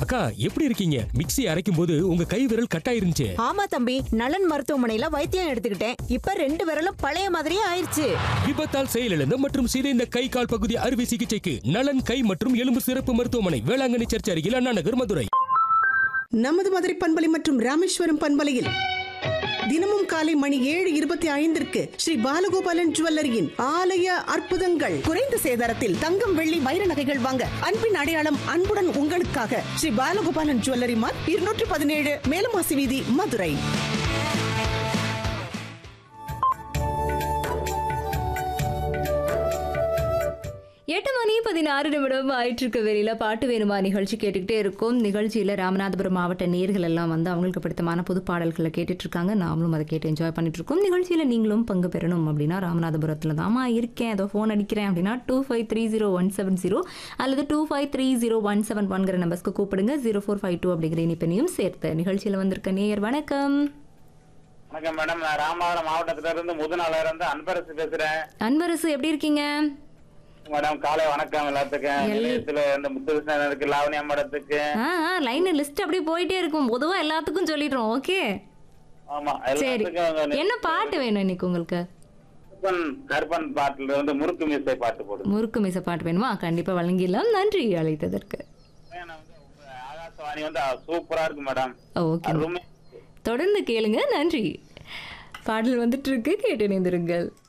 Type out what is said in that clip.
அக்கா எப்படி இருக்கீங்க மிக்ஸி அரைக்கும் போது உங்க கை விரல் கட்டாயிருந்துச்சு ஆமா தம்பி நலன் மருத்துவமனையில வைத்தியம் எடுத்துக்கிட்டேன் இப்ப ரெண்டு விரலும் பழைய மாதிரியே ஆயிருச்சு விபத்தால் செயலிழந்த மற்றும் சிதைந்த கை கால் பகுதி அறுவை சிகிச்சைக்கு நலன் கை மற்றும் எலும்பு சிறப்பு மருத்துவமனை வேளாங்கண்ணி சர்ச் அருகில் அண்ணா நகர் மதுரை நமது மதுரை பண்பலை மற்றும் ராமேஸ்வரம் பண்பலையில் தினமும் காலை மணி ஏழு இருபத்தி ஐந்திற்கு ஸ்ரீ பாலகோபாலன் ஜுவல்லரியின் ஆலய அற்புதங்கள் குறைந்த சேதாரத்தில் தங்கம் வெள்ளி வைர நகைகள் வாங்க அன்பின் அடையாளம் அன்புடன் உங்களுக்காக ஸ்ரீ பாலகோபாலன் ஜுவல்லரி மார்க் இருநூற்றி பதினேழு மேலமாசி வீதி மதுரை எட்டு மணி பதினாறு நிமிடம் ஆயிட்டிருக்க வெளியில பாட்டு வேணுமா நிகழ்ச்சி கேட்டுக்கிட்டே இருக்கும் நிகழ்ச்சியில் ராமநாதபுரம் மாவட்ட நேர்கள் எல்லாம் வந்து அவங்களுக்கு பிடித்தமான புது பாடல்களை கேட்டுட்டு இருக்காங்க நாமளும் அதை கேட்டு என்ஜாய் பண்ணிட்டு இருக்கோம் நிகழ்ச்சியில் நீங்களும் பங்கு பெறணும் அப்படின்னா ராமநாதபுரத்தில் தாமா இருக்கேன் ஏதோ ஃபோன் அடிக்கிறேன் அப்படின்னா two five three zero one seven zero அல்லது two five three zero one seven ஒன்கிற நம்பர்ஸ்க்கு கூப்பிடுங்க ஜீரோ ஃபோர் ஃபைவ் டூ அப்படிங்கிற இனிப்பெண்ணையும் சேர்த்து நிகழ்ச்சியில் வந்திருக்க நேயர் வணக்கம் வணக்கம் மேடம் நான் ராமநாதபுரம் மாவட்டத்துல இருந்து முதுநாள இருந்து அன்பரசு பேசுறேன் அன்பரசு எப்படி இருக்கீங்க மேடம் காலை வணக்கம் எல்லாத்துக்கும் எல்- நிலையத்துல இந்த முத்துகிருஷ்ணனுக்கு லாவணியா மேடத்துக்கு ஆ லைன் லிஸ்ட் அப்படியே போயிட்டே இருக்கும் பொதுவாக எல்லாத்துக்கும் சொல்லிடுறோம் ஓகே ஆமா சரி எல்லாத்துக்கும் என்ன பாட்டு வேணும் இன்னைக்கு உங்களுக்கு கருப்பன் கருப்பன் பாட்டுல இருந்து முறுக்கு மீசை பாட்டு போடுங்க முறுக்கு மீச பாட்டு வேணுமா கண்டிப்பா வழங்கிடலாம் நன்றி அழைத்ததற்கு ஏன்னா வந்து உங்க ஆகாசவாணி வந்து சூப்பரா இருக்கு மேடம் ஓகே அருமை தொடர்ந்து கேளுங்க நன்றி பாடல் வந்துட்டு இருக்கு கேட்டு இணைந்திருங்கள்